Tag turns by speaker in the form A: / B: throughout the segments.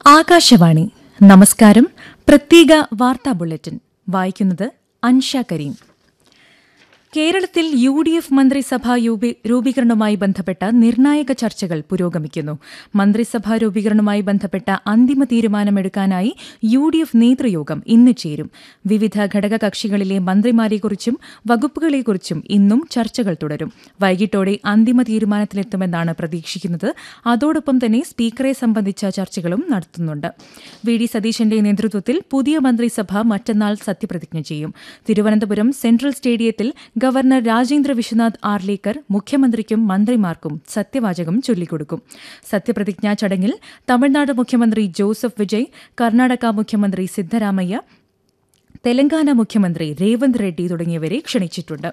A: ആകാശവാണി നമസ്കാരം പ്രത്യേക വാർത്താ ബുള്ളറ്റിൻ വായിക്കുന്നത് അൻഷ കരീം കേരളത്തിൽ യു ഡി എഫ് മന്ത്രിസഭാ യൂപി- രൂപീകരണവുമായി ബന്ധപ്പെട്ട നിർണായക ചർച്ചകൾ പുരോഗമിക്കുന്നു മന്ത്രിസഭാ രൂപീകരണവുമായി ബന്ധപ്പെട്ട അന്തിമ തീരുമാനമെടുക്കാനായി യു ഡി എഫ് നേതൃയോഗം ഇന്ന് ചേരും വിവിധ ഘടകകക്ഷികളിലെ മന്ത്രിമാരെക്കുറിച്ചും വകുപ്പുകളെക്കുറിച്ചും ഇന്നും ചർച്ചകൾ തുടരും വൈകിട്ടോടെ അന്തിമ തീരുമാനത്തിലെത്തുമെന്നാണ് പ്രതീക്ഷിക്കുന്നത് അതോടൊപ്പം തന്നെ സ്പീക്കറെ സംബന്ധിച്ച ചർച്ചകളും നടത്തുന്നുണ്ട് വി ഡി സതീശന്റെ നേതൃത്വത്തിൽ പുതിയ മന്ത്രിസഭ മറ്റന്നാൾ സത്യപ്രതിജ്ഞ ചെയ്യും തിരുവനന്തപുരം സെൻട്രൽ സ്റ്റേഡിയത്തിൽ ഗവർണർ രാജേന്ദ്ര വിശ്വനാഥ് ആർലേക്കർ മുഖ്യമന്ത്രിക്കും മന്ത്രിമാർക്കും സത്യവാചകം ചൊല്ലിക്കൊടുക്കും സത്യപ്രതിജ്ഞാ ചടങ്ങിൽ തമിഴ്നാട് മുഖ്യമന്ത്രി ജോസഫ് വിജയ് കർണാടക മുഖ്യമന്ത്രി സിദ്ധരാമയ്യ തെലങ്കാന മുഖ്യമന്ത്രി രേവന്ത് റെഡ്ഡി തുടങ്ങിയവരെ ക്ഷണിച്ചിട്ടുണ്ട്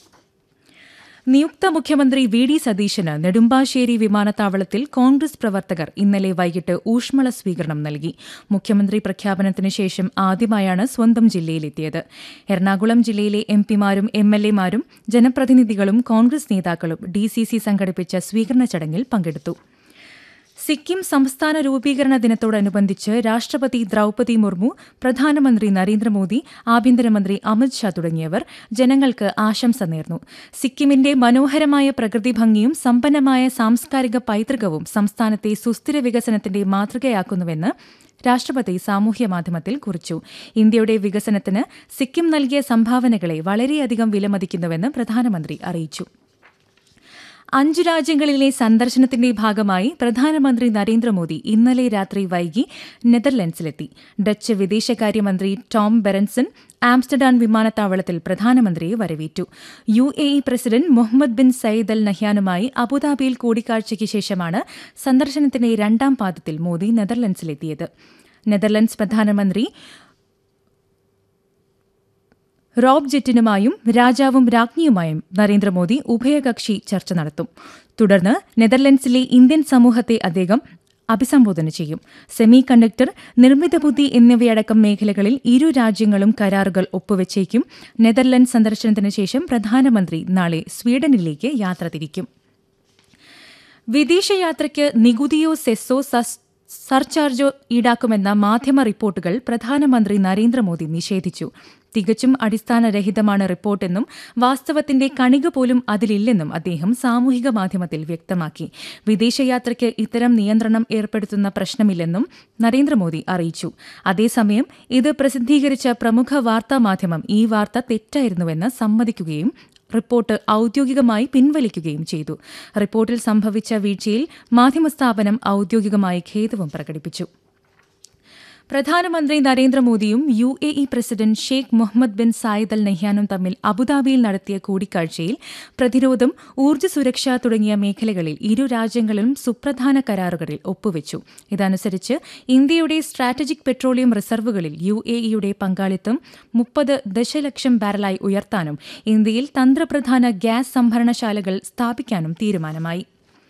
A: നിയുക്ത മുഖ്യമന്ത്രി വി ഡി സതീശന് നെടുമ്പാശ്ശേരി വിമാനത്താവളത്തിൽ കോൺഗ്രസ് പ്രവർത്തകർ ഇന്നലെ വൈകിട്ട് ഊഷ്മള സ്വീകരണം നൽകി മുഖ്യമന്ത്രി പ്രഖ്യാപനത്തിന് ശേഷം ആദ്യമായാണ് സ്വന്തം ജില്ലയിലെത്തിയത് എറണാകുളം ജില്ലയിലെ എം പിമാരും എം എൽ എമാരും ജനപ്രതിനിധികളും കോൺഗ്രസ് നേതാക്കളും ഡി സി സി സംഘടിപ്പിച്ച സ്വീകരണ ചടങ്ങിൽ പങ്കെടുത്തു സിക്കിം സംസ്ഥാന രൂപീകരണ ദിനത്തോടനുബന്ധിച്ച് രാഷ്ട്രപതി ദ്രൌപതി മുർമു പ്രധാനമന്ത്രി നരേന്ദ്രമോദി ആഭ്യന്തരമന്ത്രി അമിത് ഷാ തുടങ്ങിയവർ ജനങ്ങൾക്ക് ആശംസ നേർന്നു സിക്കിമിന്റെ മനോഹരമായ പ്രകൃതി ഭംഗിയും സമ്പന്നമായ സാംസ്കാരിക പൈതൃകവും സംസ്ഥാനത്തെ സുസ്ഥിര വികസനത്തിന്റെ മാതൃകയാക്കുന്നുവെന്ന് രാഷ്ട്രപതി സാമൂഹ്യമാധ്യമത്തിൽ കുറിച്ചു ഇന്ത്യയുടെ വികസനത്തിന് സിക്കിം നൽകിയ സംഭാവനകളെ വളരെയധികം വിലമതിക്കുന്നുവെന്ന് പ്രധാനമന്ത്രി അറിയിച്ചു അഞ്ചു രാജ്യങ്ങളിലെ സന്ദർശനത്തിന്റെ ഭാഗമായി പ്രധാനമന്ത്രി നരേന്ദ്രമോദി ഇന്നലെ രാത്രി വൈകി നെതർലൻഡ്സിലെത്തി ഡച്ച് വിദേശകാര്യമന്ത്രി ടോം ബെറൻസൺ ആംസ്റ്റർഡാം വിമാനത്താവളത്തിൽ പ്രധാനമന്ത്രിയെ വരവേറ്റു U A E president Mohammed bin Zayed Al നഹ്യാനുമായി അബുദാബിയിൽ കൂടിക്കാഴ്ചയ്ക്ക് ശേഷമാണ് സന്ദർശനത്തിന്റെ രണ്ടാം പാദത്തിൽ മോദി നെതർലൻഡ്സിലെത്തിയത് നെതർലൻഡ്സ് പ്രധാനമന്ത്രി റോബ് ജെറ്റിനുമായും രാജാവും രാജ്ഞിയുമായും നരേന്ദ്രമോദി ഉഭയകക്ഷി ചർച്ച നടത്തും തുടർന്ന് നെതർലൻഡ്സിലെ ഇന്ത്യൻ സമൂഹത്തെ അദ്ദേഹം അഭിസംബോധന ചെയ്യും സെമി കണ്ടക്ടർ നിർമ്മിത ബുദ്ധി എന്നിവയടക്കം മേഖലകളിൽ ഇരു രാജ്യങ്ങളും കരാറുകൾ ഒപ്പുവച്ചേക്കും നെതർലൻഡ് സന്ദർശനത്തിന് ശേഷം പ്രധാനമന്ത്രി നാളെ സ്വീഡനിലേക്ക് യാത്ര തിരിക്കും വിദേശയാത്രയ്ക്ക് നികുതിയോ സെസ്സോ സസ് സർചാർജോ ഈടാക്കുമെന്ന മാധ്യമ റിപ്പോർട്ടുകൾ പ്രധാനമന്ത്രി നരേന്ദ്രമോദി നിഷേധിച്ചു തികച്ചും അടിസ്ഥാനരഹിതമാണ് റിപ്പോർട്ടെന്നും വാസ്തവത്തിന്റെ കണിക പോലും അതിലില്ലെന്നും അദ്ദേഹം സാമൂഹിക മാധ്യമത്തിൽ വ്യക്തമാക്കി വിദേശയാത്രയ്ക്ക് ഇത്തരം നിയന്ത്രണം ഏർപ്പെടുത്തുന്ന പ്രശ്നമില്ലെന്നും നരേന്ദ്രമോദി അറിയിച്ചു അതേസമയം ഇത് പ്രസിദ്ധീകരിച്ച പ്രമുഖ വാർത്താമാധ്യമം ഈ വാർത്ത തെറ്റായിരുന്നുവെന്ന് സമ്മതിക്കുകയും റിപ്പോർട്ട് ഔദ്യോഗികമായി പിൻവലിക്കുകയും ചെയ്തു റിപ്പോർട്ടിൽ സംഭവിച്ച വീഴ്ചയിൽ മാധ്യമസ്ഥാപനം ഔദ്യോഗികമായി ഖേദവും പ്രകടിപ്പിച്ചു പ്രധാനമന്ത്രി നരേന്ദ്രമോദിയും U A E president Sheikh Mohammed bin Zayed Al നഹ്യാനും തമ്മിൽ അബുദാബിയിൽ നടത്തിയ കൂടിക്കാഴ്ചയിൽ പ്രതിരോധം ഊർജ്ജ സുരക്ഷ തുടങ്ങിയ മേഖലകളിൽ ഇരു രാജ്യങ്ങളും സുപ്രധാന കരാറുകളിൽ ഒപ്പുവച്ചു ഇതനുസരിച്ച് ഇന്ത്യയുടെ സ്ട്രാറ്റജിക് പെട്രോളിയം റിസർവുകളിൽ യു എ ഇയുടെ പങ്കാളിത്തം മുപ്പത് ദശലക്ഷം ബാരലായി ഉയർത്താനും ഇന്ത്യയിൽ തന്ത്രപ്രധാന ഗ്യാസ് സംഭരണശാലകൾ സ്ഥാപിക്കാനും തീരുമാനമായി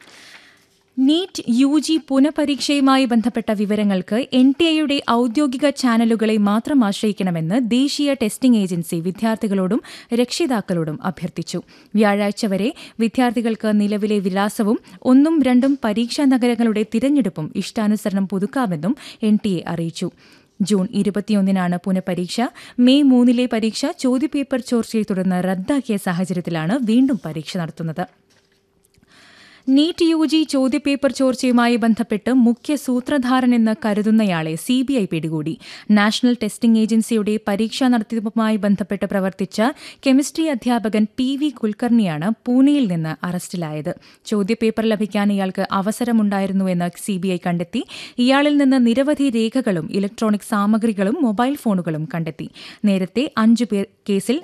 A: നീറ്റ് യു ജി പുനഃപരീക്ഷയുമായി ബന്ധപ്പെട്ട വിവരങ്ങൾക്ക് എൻ ടി എയുടെ ഔദ്യോഗിക ചാനലുകളെ മാത്രം ആശ്രയിക്കണമെന്ന് ദേശീയ ടെസ്റ്റിംഗ് ഏജൻസി വിദ്യാർത്ഥികളോടും രക്ഷിതാക്കളോടും അഭ്യർത്ഥിച്ചു വ്യാഴാഴ്ച വരെ വിദ്യാർത്ഥികൾക്ക് നിലവിലെ വിലാസവും ഒന്നും രണ്ടും പരീക്ഷാ നഗരങ്ങളുടെ തിരഞ്ഞെടുപ്പും ഇഷ്ടാനുസരണം പുതുക്കാമെന്നും എൻ ടി എ അറിയിച്ചു ജൂൺ ഇരുപത്തിയൊന്നിനാണ് പുനഃപരീക്ഷ മെയ് മൂന്നിലെ പരീക്ഷ ചോദ്യപേപ്പർ ചോർച്ചയെ തുടർന്ന് റദ്ദാക്കിയ സാഹചര്യത്തിലാണ് വീണ്ടും പരീക്ഷ നടത്തുന്നത് നീറ്റ് യു ജി ചോദ്യപേപ്പർ ചോർച്ചയുമായി ബന്ധപ്പെട്ട് മുഖ്യ സൂത്രധാരനെന്ന് കരുതുന്നയാളെ സിബിഐ പിടികൂടി നാഷണൽ ടെസ്റ്റിംഗ് ഏജൻസിയുടെ പരീക്ഷാ നടത്തിപ്പുമായി ബന്ധപ്പെട്ട് പ്രവർത്തിച്ച കെമിസ്ട്രി അധ്യാപകൻ പി വി കുൽക്കർണിയാണ് പൂനെയിൽ നിന്ന് അറസ്റ്റിലായത് ചോദ്യപേപ്പർ ലഭിക്കാൻ ഇയാൾക്ക് അവസരമുണ്ടായിരുന്നുവെന്ന് സിബിഐ കണ്ടെത്തി ഇയാളിൽ നിന്ന് നിരവധി രേഖകളും ഇലക്ട്രോണിക് സാമഗ്രികളും മൊബൈൽ ഫോണുകളും കണ്ടെത്തി നേരത്തെ അഞ്ചു പേർ കേസിൽ